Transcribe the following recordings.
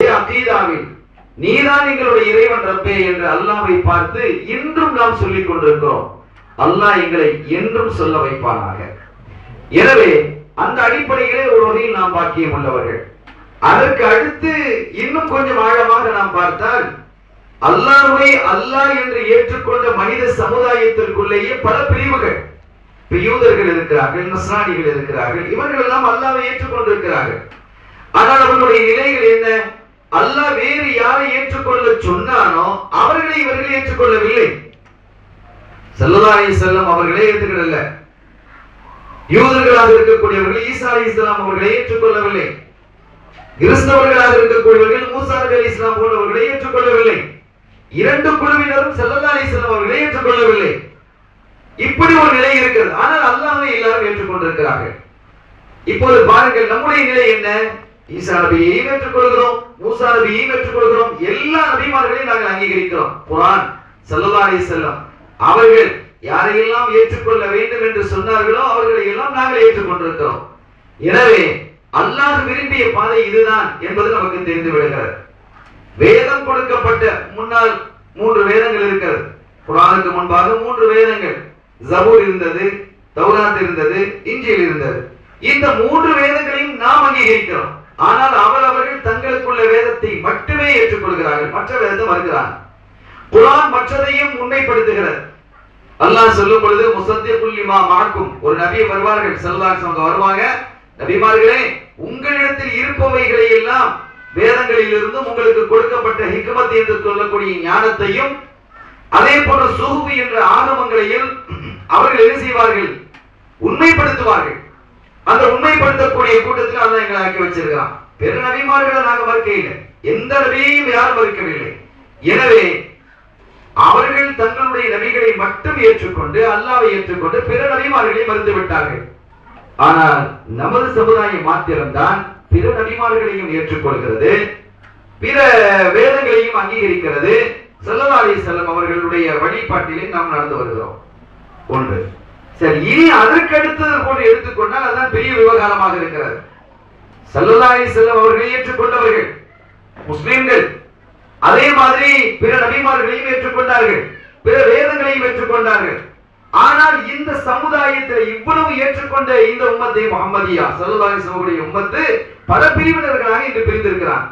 அதே அகீதாவில் நீதான் எங்களுடைய இறைவன் ரப்பே என்று அல்லாவை பார்த்து இன்றும் நாம் சொல்லிக் கொண்டிருக்கிறோம் அல்லாஹ் எங்களை என்றும் சொல்ல வைப்பானாக எனவே அந்த அடிப்படையிலே ஒரு வகையில் நாம் பாக்கியம் உள்ளவர்கள் அதற்கு அடுத்து இன்னும் கொஞ்சம் ஆழமாக நாம் பார்த்தால் அல்லாஹ்வை அல்லாஹ் என்று ஏற்றுக்கொண்ட மனித சமுதாயத்திற்குள்ளேயே பல பிரிவுகள் இப்ப யூதர்கள் இருக்கிறார்கள் நஸ்ரானிகள் இருக்கிறார்கள் இவர்கள் எல்லாம் அல்லாவை ஏற்றுக்கொண்டிருக்கிறார்கள் ஆனால் அவர்களுடைய நிலைகள் என்ன அல்லாஹ் வேறு யாரை ஏற்றுக்கொள்ள சொன்னானோ அவர்களை இவர்கள் ஏற்றுக்கொள்ளவில்லை செல்லதாரி செல்லம் அவர்களே ஏற்றுக்கிடல யூதர்களாக இருக்கக்கூடியவர்கள் ஈசா அலி இஸ்லாம் அவர்களை ஏற்றுக்கொள்ளவில்லை கிறிஸ்தவர்களாக இருக்கக்கூடியவர்கள் மூசா நபி அலி இஸ்லாம் போன்றவர்களை ஏற்றுக்கொள்ளவில்லை இரண்டு குழுவினரும் செல்லல்லா அலி இஸ்லாம் அவர்களை ஏற்றுக்கொள்ளவில்லை இப்படி ஒரு நிலை இருக்கிறது ஆனால் அல்லாஹ்வை எல்லாரும் ஏற்றுக்கொண்டிருக்கிறார்கள் இப்போது பாருங்கள் நம்முடைய நிலை என்ன ஈசா நபியையும் ஏற்றுக்கொள்கிறோம் மூசா நபியையும் ஏற்றுக்கொள்கிறோம் எல்லா நபிமார்களையும் நாங்கள் அங்கீகரிக்கிறோம் குரான் சல்லல்லா அலைஹி செல்லம் அவர்கள் யாரையெல்லாம் ஏற்றுக்கொள்ள வேண்டும் என்று சொன்னார்களோ அவர்களை எல்லாம் நாங்கள் ஏற்றுக்கொண்டிருக்கிறோம் எனவே அல்லாஹ் விரும்பிய பாதை இதுதான் என்பது நமக்கு தெரிந்து விடுகிறது வேதம் கொடுக்கப்பட்ட முன்னால் மூன்று வேதங்கள் இருக்கிறது குரானுக்கு முன்பாக மூன்று வேதங்கள் ஜபூர் இருந்தது தௌராத் இருந்தது இஞ்சில் இருந்தது இந்த மூன்று வேதங்களையும் நாம் அங்கீகரிக்கிறோம் ஆனால் அவர் அவர்கள் தங்களுக்குள்ள வேதத்தை மட்டுமே ஏற்றுக்கொள்கிறார்கள் மற்ற வேதத்தை மறுக்கிறார்கள் குரான் மற்றதையும் உண்மைப்படுத்துகிறது அல்லாஹ் சொல்லும் பொழுது முசத்திய புள்ளிமா மாக்கும் ஒரு நபி வருவார்கள் செல்லாஸ் அவங்க வருவாங்க நபிமார்களே உங்களிடத்தில் இருப்பவைகளை எல்லாம் வேதங்களில் இருந்தும் உங்களுக்கு கொடுக்கப்பட்ட ஹிக்மத் என்று சொல்லக்கூடிய ஞானத்தையும் அதே போன்ற சுகுபு என்ற ஆகமங்களையும் அவர்கள் என்ன செய்வார்கள் உண்மைப்படுத்துவார்கள் அந்த உண்மைப்படுத்தக்கூடிய கூட்டத்தில் அல்லாஹ் எங்களை ஆக்கி வச்சிருக்கிறான் பெரு நபிமார்களை நாங்க மறுக்கையில் எந்த நபியையும் யாரும் மறுக்கவில்லை எனவே அவர்கள் தங்களுடைய நபிகளை மட்டும் ஏற்றுக்கொண்டு அல்லாவை ஏற்றுக்கொண்டு பிற நபிமார்களை மறுத்து விட்டார்கள் ஆனால் நமது சமுதாயம் மாத்திரம்தான் பிற நபிமார்களையும் ஏற்றுக்கொள்கிறது பிற வேதங்களையும் அங்கீகரிக்கிறது ஸல்லல்லாஹு அலைஹி வஸல்லம் அவர்களுடைய வழிபாட்டிலே நாம் நடந்து வருகிறோம் ஒன்று சரி இனி அதற்கு அடுத்தது போன்று எடுத்துக்கொண்டால் அதான் பெரிய விவகாரமாக இருக்கிறது ஸல்லல்லாஹு அலைஹி வஸல்லம் அவர்களை ஏற்றுக்கொண்டவர்கள் முஸ்லிம்கள் அதே மாதிரி பிற நபிமார்களையும் ஏற்றுக்கொண்டார்கள் பிற வேதங்களையும் ஏற்றுக்கொண்டார்கள் ஆனால் இந்த சமுதாயத்தில் இவ்வளவு ஏற்றுக்கொண்ட இந்த உம்மத்தை முகமதியா சல்லுல்லாஹி உம்மத்து பல பிரிவினர்களாக இன்று பிரிந்திருக்கிறான்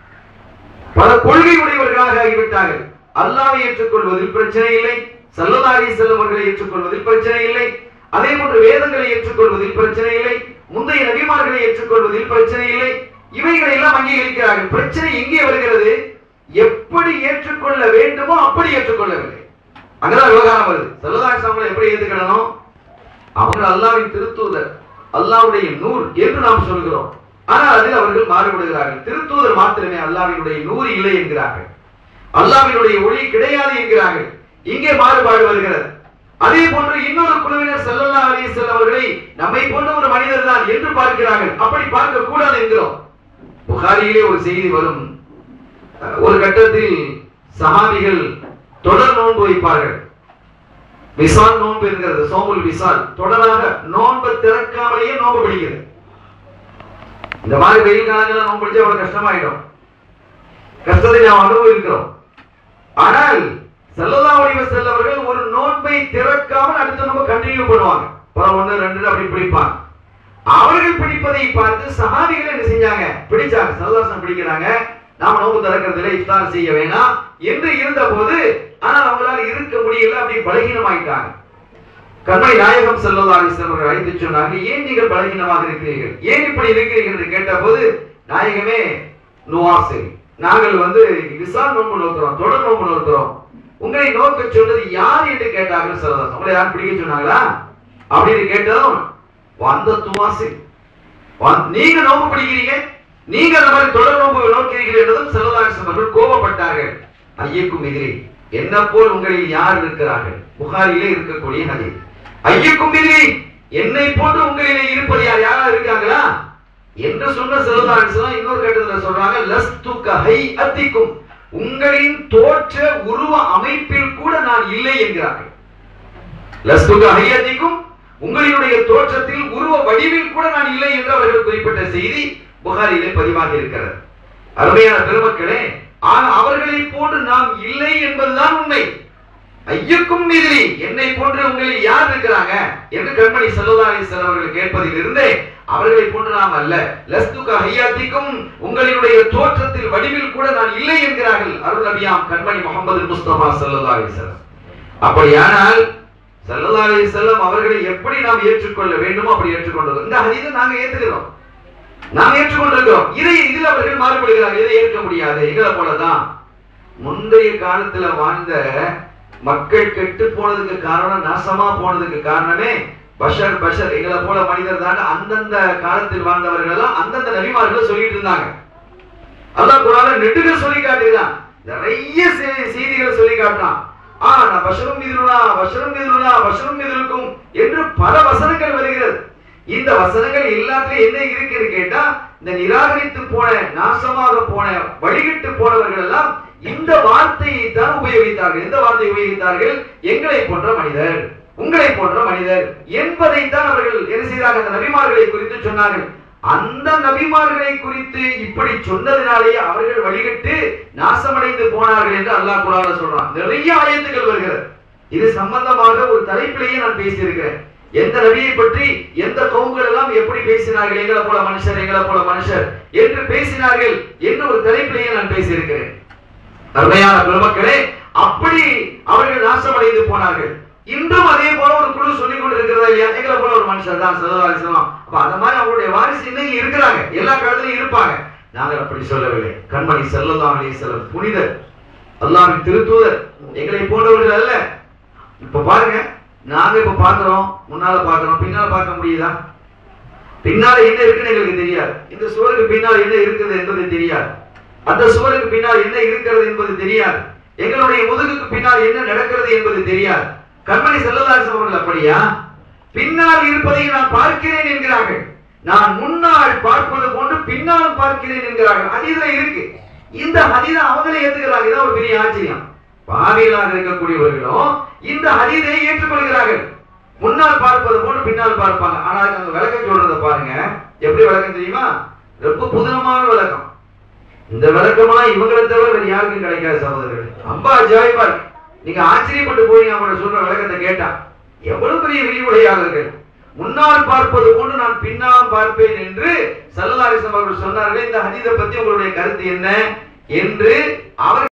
பல கொள்கை உடையவர்களாக ஆகிவிட்டார்கள் அல்லாவை ஏற்றுக்கொள்வதில் பிரச்சனை இல்லை சல்லல்லாஹி செல்லவர்களை ஏற்றுக்கொள்வதில் பிரச்சனை இல்லை அதே போன்று வேதங்களை ஏற்றுக்கொள்வதில் பிரச்சனை இல்லை முந்தைய நபிமார்களை ஏற்றுக்கொள்வதில் பிரச்சனை இல்லை இவைகளை எல்லாம் அங்கீகரிக்கிறார்கள் பிரச்சனை எங்கே வருகிறது எப்படி ஏற்றுக்கொள்ள வேண்டுமோ அப்படி ஏற்றுக்கொள்ளவில்லை அங்கதான் விவகாரம் வருது செல்லதாஸ் அவங்களை எப்படி ஏத்துக்கிடணும் அவங்க அல்லாவின் திருத்தூதர் அல்லாவுடைய நூல் என்று நாம் சொல்கிறோம் ஆனால் அதில் அவர்கள் மாறுபடுகிறார்கள் திருத்தூதர் மாத்திரமே அல்லாவினுடைய நூறு இல்லை என்கிறார்கள் அல்லாவினுடைய ஒளி கிடையாது என்கிறார்கள் இங்கே மாறுபாடு வருகிறது அதே போன்று இன்னொரு குழுவினர் செல்லல்லா அலிசல் அவர்களை நம்மை போன்ற ஒரு மனிதர் தான் என்று பார்க்கிறார்கள் அப்படி பார்க்க கூடாது என்கிறோம் புகாரியிலே ஒரு செய்தி வரும் ஒரு கட்டத்தில் சஹாபிகள் தொடர் நோன்பு வைப்பார்கள் விசால் நோன்பு என்கிறது சோமுல் விசால் தொடராக நோன்பு திறக்காமலேயே நோன்பு பிடிக்கிறது இந்த மாதிரி வெயில் காலங்கள்ல நோன்பு பிடிச்சா அவ்வளவு கஷ்டமாயிடும் கஷ்டத்தை நாம் அனுபவிக்கிறோம் ஆனால் செல்லல்லா வடிவ செல்லவர்கள் ஒரு நோன்பை திறக்காமல் அடுத்து நம்ம கண்டினியூ பண்ணுவாங்க பல ஒண்ணு ரெண்டு அப்படி பிடிப்பாங்க அவர்கள் பிடிப்பதை பார்த்து சஹாபிகள் என்ன செஞ்சாங்க பிடிச்சாங்க சல்லாசம் பிடிக்கிறாங்க நாம நோம்பு திறக்கிறதுல இஃப்தார் செய்ய வேணாம் என்று இருந்த போது ஆனால் அவங்களால இருக்க முடியல அப்படி பலகீனமாயிட்டாங்க கண்மை நாயகம் செல்லல்லா அவர்கள் அழைத்து சொன்னாங்க ஏன் நீங்கள் பலகீனமாக இருக்கிறீர்கள் ஏன் இப்படி இருக்கிறீர்கள் என்று கேட்டபோது நாயகமே நுவாசு நாங்கள் வந்து விசால் நோன்பு நோக்கிறோம் தொடர் நோன்பு நோக்கிறோம் உங்களை நோக்க சொன்னது யார் என்று கேட்டார்கள் சரதாஸ் உங்களை யார் பிடிக்க சொன்னாங்களா அப்படின்னு கேட்டதும் வந்த துவாசு வந்- நீங்க நோம்பு பிடிக்கிறீங்க நீங்க அந்த மாதிரி தொடர் நோன்பு நோக்கிறீர்கள் என்றதும் செல்லதாஸ் அவர்கள் கோபப்பட்டார்கள் ஐயக்கும் எதிரே என்ன போல் உங்களில் யார் இருக்கிறார்கள் புகாரிலே இருக்கக்கூடிய ஹதீஸ் ஐயக்கும் எதிரே என்னை போன்று உங்களிலே இருப்பது யார் யாரா இருக்காங்களா என்று சொன்ன செல்வதான்ஸ் இன்னொரு கட்டத்துல சொல்றாங்க லஸ்துக ஹை அத்திக்கும் உங்களின் தோற்ற உருவ அமைப்பில் கூட நான் இல்லை என்கிறார்கள் லஸ்துக ஹை அத்திக்கும் உங்களினுடைய தோற்றத்தில் உருவ வடிவில் கூட நான் இல்லை என்று அவர்கள் குறிப்பிட்ட செய்தி புகாரிலே பதிவாக இருக்கிறது அருமையான பெருமக்களே ஆனா அவர்களை போன்று நாம் இல்லை என்பதுதான் உண்மை ஐயக்கும் எதிரி என்னை போன்று உங்களில் யார் இருக்கிறாங்க என்று கண்மணி செல்லதாரி அவர்கள் கேட்பதில் இருந்தே அவர்களை போன்று நாம் அல்ல லஸ்துக ஹையாத்திக்கும் உங்களினுடைய தோற்றத்தில் வடிவில் கூட நான் இல்லை என்கிறார்கள் அருள் நபியாம் கண்மணி முகமது முஸ்தபா சல்லா அலிசலம் அப்படியானால் சல்லா அலிசல்லம் அவர்களை எப்படி நாம் ஏற்றுக்கொள்ள வேண்டுமோ அப்படி ஏற்றுக்கொண்டோம் இந்த ஹதீஸை நாங்க ஏத்துக்கிறோம் நாம் ஏற்றுக்கொண்டிருக்கிறோம் இதை இதில் அவர்கள் மாறுபடுகிறார்கள் இதை ஏற்க முடியாது எங்களை போலதான் முந்தைய காலத்துல வாழ்ந்த மக்கள் கெட்டு போனதுக்கு காரணம் நாசமா போனதுக்கு காரணமே பஷர் பஷர் எங்களை போல மனிதர் தான் அந்தந்த காலத்தில் வாழ்ந்தவர்கள் எல்லாம் அந்தந்த நபிமார்கள் சொல்லிட்டு இருந்தாங்க அல்லாஹ் குரான நெட்டுக சொல்லி காட்டுகிறான் நிறைய செ- செய்திகளை சொல்லி காட்டுறான் ஆ நான் பஷரும் மீதுனா பஷரும் மீதுனா பஷரும் மீதுக்கும் என்று பல வசனங்கள் வருகிறது இந்த வசனங்கள் எல்லாத்துலயும் என்ன இருக்குன்னு கேட்டா இந்த நிராகரித்து போன நாசமாக போன வழிகிட்டு போனவர்கள் எல்லாம் இந்த வார்த்தையை தான் உபயோகித்தார்கள் எந்த வார்த்தை உபயோகித்தார்கள் எங்களை போன்ற மனிதர் உங்களை போன்ற மனிதர் என்பதைத்தான் அவர்கள் என்ன செய்தார்கள் அந்த நபிமார்களை குறித்து சொன்னார்கள் அந்த நபிமார்களை குறித்து இப்படி சொன்னதினாலேயே அவர்கள் வழிகட்டு நாசமடைந்து போனார்கள் என்று அல்லாஹ் குரான்ல சொல்றான் நிறைய ஆயத்துகள் வருகிறது இது சம்பந்தமாக ஒரு தலைப்பிலேயே நான் பேசியிருக்கிறேன் எந்த நபியை பற்றி எந்த கவுங்கள் எல்லாம் எப்படி பேசினார்கள் எங்களை போல மனுஷர் எங்களை போல மனுஷர் என்று பேசினார்கள் என்று ஒரு தலைப்பிலேயே நான் பேசியிருக்கிறேன் அருமையான பெருமக்களே அப்படி அவர்கள் நாசமடைந்து போனார்கள் இன்றும் அதே போல ஒரு குழு சொல்லிக் கொண்டிருக்கிறதா இல்லையா எங்களை போல ஒரு மனுஷர் தான் சதவாரிசனம் அப்ப அந்த மாதிரி அவங்களுடைய வாரிசு இன்னைக்கு இருக்கிறாங்க எல்லா காலத்திலும் இருப்பாங்க நாங்கள் அப்படி சொல்லவில்லை கண்மணி செல்லலாம் அலிசல்லம் புனிதர் அல்லாஹ்வின் திருத்தூதர் எங்களை போன்றவர்கள் அல்ல இப்ப பாருங்க நாங்க இப்ப பாக்குறோம் முன்னால பாக்குறோம் பின்னால பார்க்க முடியுதா பின்னால என்ன இருக்குன்னு எங்களுக்கு தெரியாது இந்த சுவருக்கு பின்னால் என்ன இருக்குது என்பது தெரியாது அந்த சுவருக்கு பின்னால் என்ன இருக்கிறது என்பது தெரியாது எங்களுடைய முதுகுக்கு பின்னால் என்ன நடக்கிறது என்பது தெரியாது கண்மணி செல்லதாசம் அவர்கள் அப்படியா பின்னால் இருப்பதை நான் பார்க்கிறேன் என்கிறார்கள் நான் முன்னால் பார்ப்பது போன்று பின்னால் பார்க்கிறேன் என்கிறார்கள் ஹதீஸ்ல இருக்கு இந்த ஹதீஸ அவங்களே ஏத்துக்கிறாங்க இதான் ஒரு பெரிய ஆச்சரியம் பாவிகளாக இருக்கக்கூடியவர்களும் இந்த ஹதீஸை ஏற்றுக்கொள்கிறார்கள் முன்னால் பார்ப்பது போன்று பின்னால் பார்ப்பாங்க ஆனா அதுக்கு அந்த விளக்கம் சொல்றத பாருங்க எப்படி விளக்கம் தெரியுமா ரொம்ப புதினமான விளக்கம் இந்த விளக்கமா இவங்களை தவிர வேற யாருக்கும் கிடைக்காது சகோதரர்கள் ரொம்ப அஜாயிபா இருக்கு நீங்க ஆச்சரியப்பட்டு போய் அவங்களோட சொல்ற விளக்கத்தை கேட்டா எவ்வளவு பெரிய விரிவுரையாளர்கள் முன்னால் பார்ப்பது போன்று நான் பின்னால் பார்ப்பேன் என்று சல்லல்லாஹு அலைஹி வஸல்லம் அவர்கள் சொன்னார்கள் இந்த ஹதீஸை பத்தி உங்களுடைய கருத்து என்ன என்று அவர்